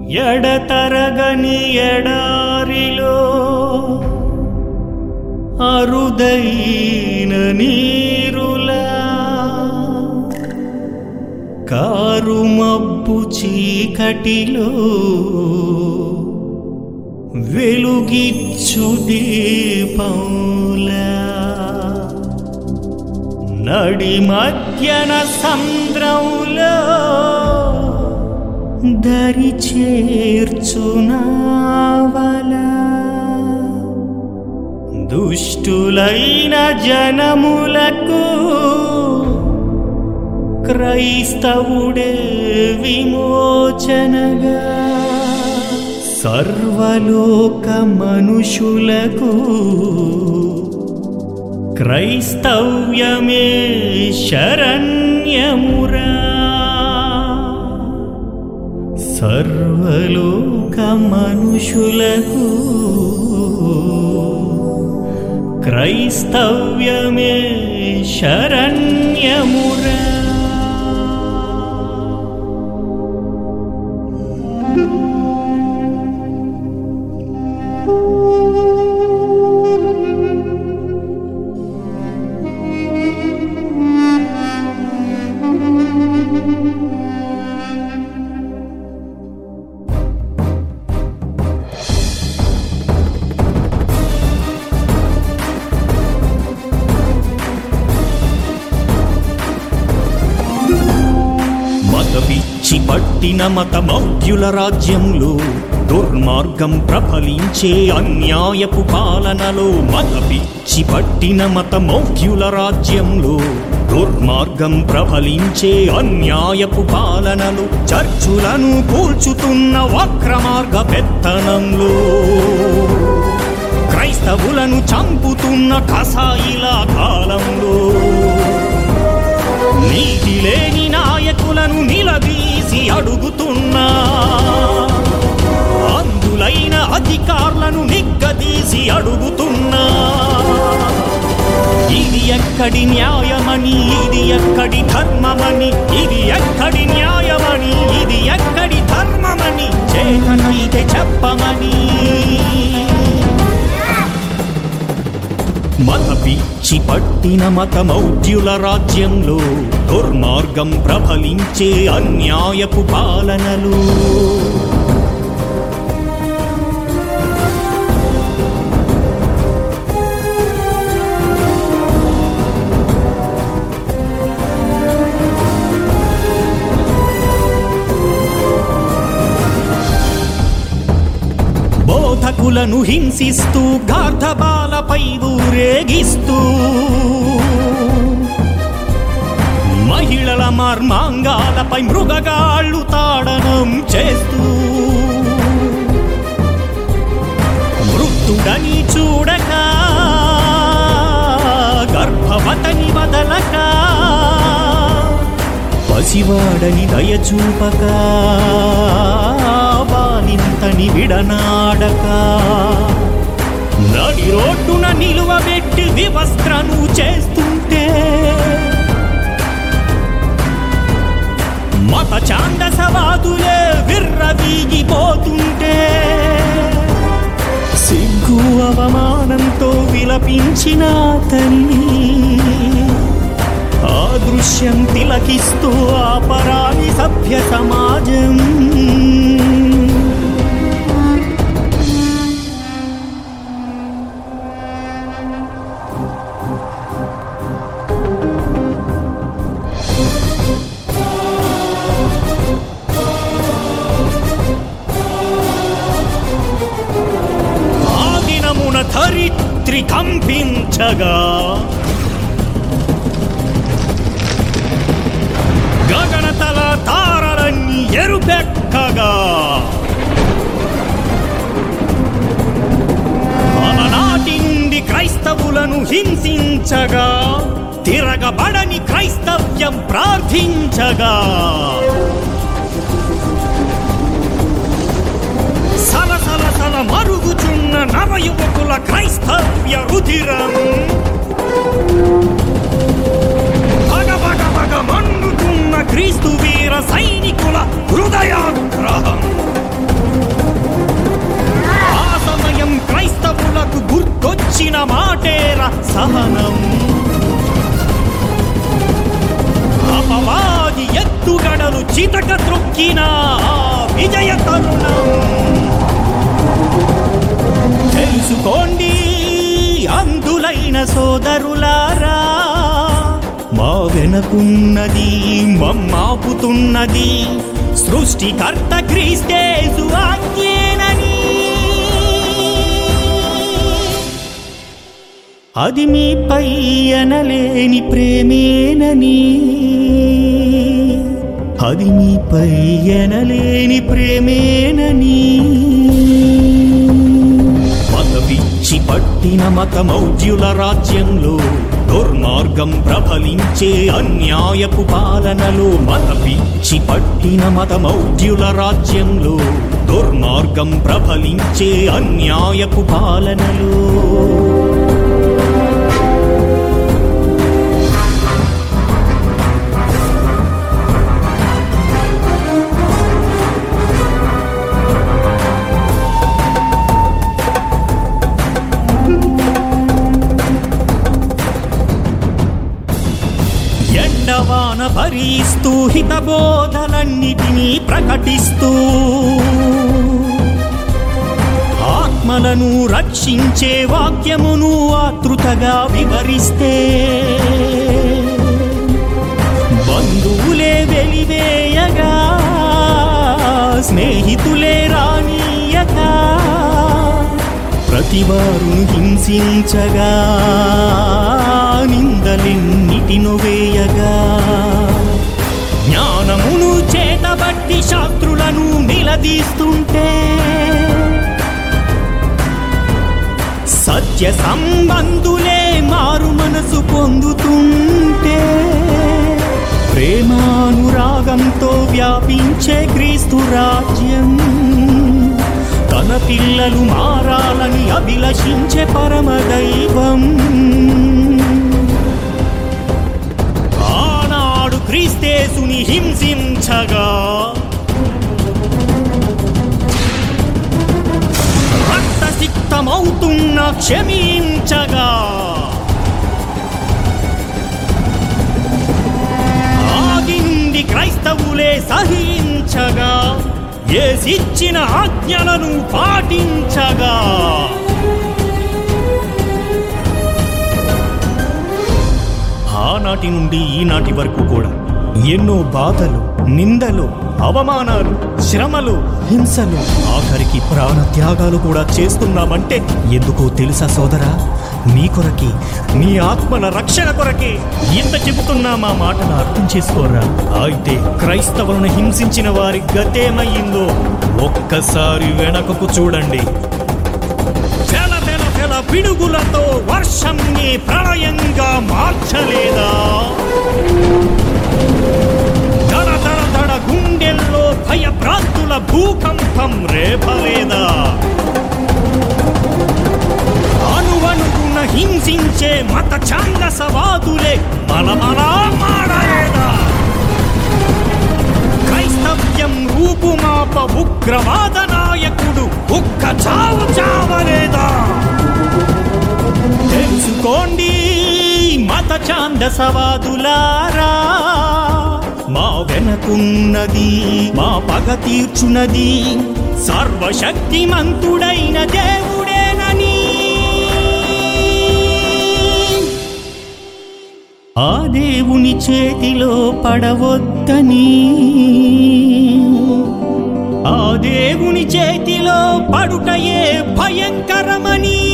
ఎడతరగని ఎడారిలో అరుదైన నీరులా కారు మబ్బు చీకటిలో వెలుగిచ్చు దీపంలా నడి మధ్యన సంద్రంలో దరి చేర్చునావలా దుష్టులైన జనములకు క్రైస్తవుడే విమోచనగా సర్వలోక మనుషులకు క్రైస్తవ్యమే శరణ్యమురా సర్వలోక మనుషులకు క్రైస్తవ్యమే శరణ్యమురా మత పిచ్చి పట్టిన మత మౌఢ్యుల రాజ్యంలో దుర్మార్గం ప్రఫలించే అన్యాయపు పాలనలో మత పిచ్చి పట్టిన మత మౌఢ్యుల రాజ్యంలో దుర్మార్గం ప్రఫలించే అన్యాయపు పాలనలో చర్చులను కూల్చుతున్న వక్రమార్గ పెత్తనంలో క్రైస్తవులను చంపుతున్న కసాయిల కాలంలో నీతి లేని నాయకులను నిలదీసి అడుగుతున్నా అందులైన అధికారులను నిగ్గదీసి అడుగుతున్నా ఇది ఎక్కడి న్యాయమని ఇది ఎక్కడి ధర్మమని ఇది ఎక్కడి న్యాయమని ఇది ఎక్కడి ధర్మమని చేతనైతే చెప్పమని మత పిచ్చి పట్టిన మత మౌఢ్యుల రాజ్యంలో దుర్మార్గం ప్రబలించే అన్యాయపు పాలనలు బోధకులను హింసిస్తూ గార్ధబాలపై ఊరేగిస్తూ మహిళల మర్మాంగాలపై మృగగాళ్ళు తాడనం చేస్తూ మృత్యుడని చూడక గర్భవతని వదలక పసివాడని దయచూపక బాలింతని విడనాడక నడి రోడ్డున నిలువబెట్టి వివస్త్రను చేస్తుంటే మత చాందసవాదులే విర్రవీగిపోతుంటే సిగ్గు అవమానంతో విలపించిన తల్లి ఆ దృశ్యం తిలకిస్తూ ఆ పరాని సభ్య సమాజం ఆ దినమున ధరిత్రి కంపించగా గగనతల తారలన్నీ ఎరుపెక్కగా అలనాటి నుండి క్రైస్తవులను హింసించగా తిరగబడని క్రైస్తవ్యం ప్రార్థించగా సలసల సల మరుగుచున్న నవయువకుల క్రైస్తవ్య రుధిరం భగ భగ భగ మండుతున్న క్రీస్తు వీర సైనికుల హృదయాగ్రహం తరుణం తెలుసుకోండి అందులైన సోదరులారా మా వెనకున్నది మమ్మాపుతున్నది సృష్టికర్త క్రీస్తేసు ఆజ్ఞేనని అది మీపై అనలేని ప్రేమేనని అది మీపై ఎనలేని ప్రేమేనని మతపిచ్చి పట్టిన మతమౌఢ్యుల రాజ్యంలో దుర్మార్గం ప్రబలించే అన్యాయపు పాలనలో మతపిచ్చి పట్టిన మతమౌఢ్యుల రాజ్యంలో దుర్మార్గం ప్రబలించే అన్యాయపు పాలనలో ఎండవాన భరిస్తూ హితబోధలన్నిటినీ ప్రకటిస్తూ ఆత్మలను రక్షించే వాక్యమును ఆతృతగా వివరిస్తే బంధువులే వెలివేయగా స్నేహితులే రానీయగా ప్రతివారును హింసించగా నిందలెన్నిటిను వేయగా జ్ఞానమును చేతబట్టి శాస్త్రులను నిలదీస్తుంటే సత్య సంబంధులే మారు మనసు పొందుతుంటే ప్రేమానురాగంతో వ్యాపించే క్రీస్తు రాజ్యం తన పిల్లలు మారాలని అభిలషించే పరమదైవం ఆనాడు క్రీస్తేసుని హింసించగా రక్తసిక్తమవుతున్న క్షమించగా ఆది నుండి క్రైస్తవులే సహించగా ఏసిచ్చిన ఆజ్ఞలను పాటించగా ఆనాటి నుండి ఈనాటి వరకు కూడా ఎన్నో బాధలు నిందలు అవమానాలు శ్రమలు హింసలు ఆఖరికి ప్రాణ త్యాగాలు కూడా చేస్తున్నామంటే ఎందుకో తెలుసా సోదరా నీ కొరకి నీ ఆత్మల రక్షణ కొరకే ఇంత చెబుతున్నా మా మాటను అర్థం చేసుకోరా అయితే క్రైస్తవులను హింసించిన వారి గతేమయ్యిందో ఒక్కసారి వెనకకు చూడండి తెల తెల తెల పిడుగులతో వర్షంని ప్రళయంగా మార్చలేదా దడ దడ దడ గుండెల్లో భయభ్రాంతుల భూకంపం రేపలేదా అణువణువున హింసించే మత ఛాందసవాదులే మలమలా మాడలేదా క్రైస్తవ్యం రూపుమాప ఉగ్రవాద నాయకుడు ఉక్క చావు చావలేదా తెలుసుకోండి మత ఛాందసవాదులారా మా వెనకున్నది మా పగ తీర్చునది సర్వశక్తిమంతుడైన దేవుడేనని ఆ దేవుని చేతిలో పడవద్దని ఆ దేవుని చేతిలో పడుటయే భయంకరమని